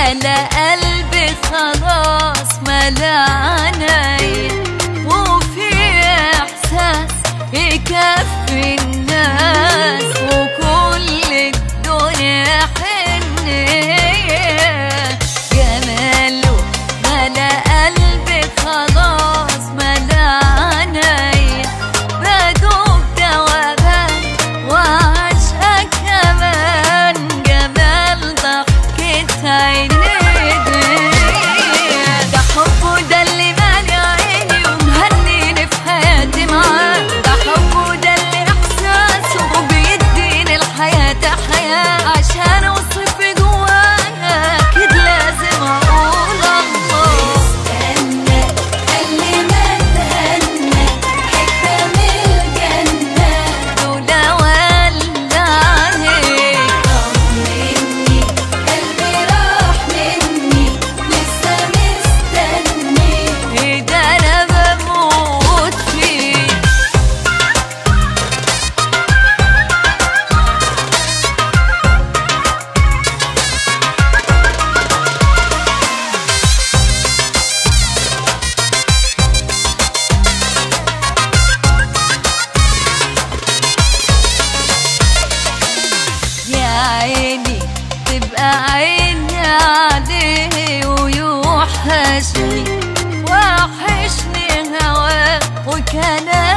ملا قلبي خلاص ملا عيني وفي احساس يكفي الناس وكل الدنيا حنيه جماله ملا قلبي خلاص ملا عيني بدوب دوبان وعشقك كمان جمال ضحكة عينيه ده حبه ده اللي مالي عيني ومهنيني في حياتي معاه ده حبه ده اللي احساسه بيديني الحياة حياة عشان اوصف جواها اكيد لازم اقول الله استنى خلي ما تهنى حتة من الجنة لولا ولا عليك طمني قلبي راح مني لسه مستني ايه ده انا بموت فيك يا عيني تبقى عيني عليه ويوحشني وحشني هواه وكلامه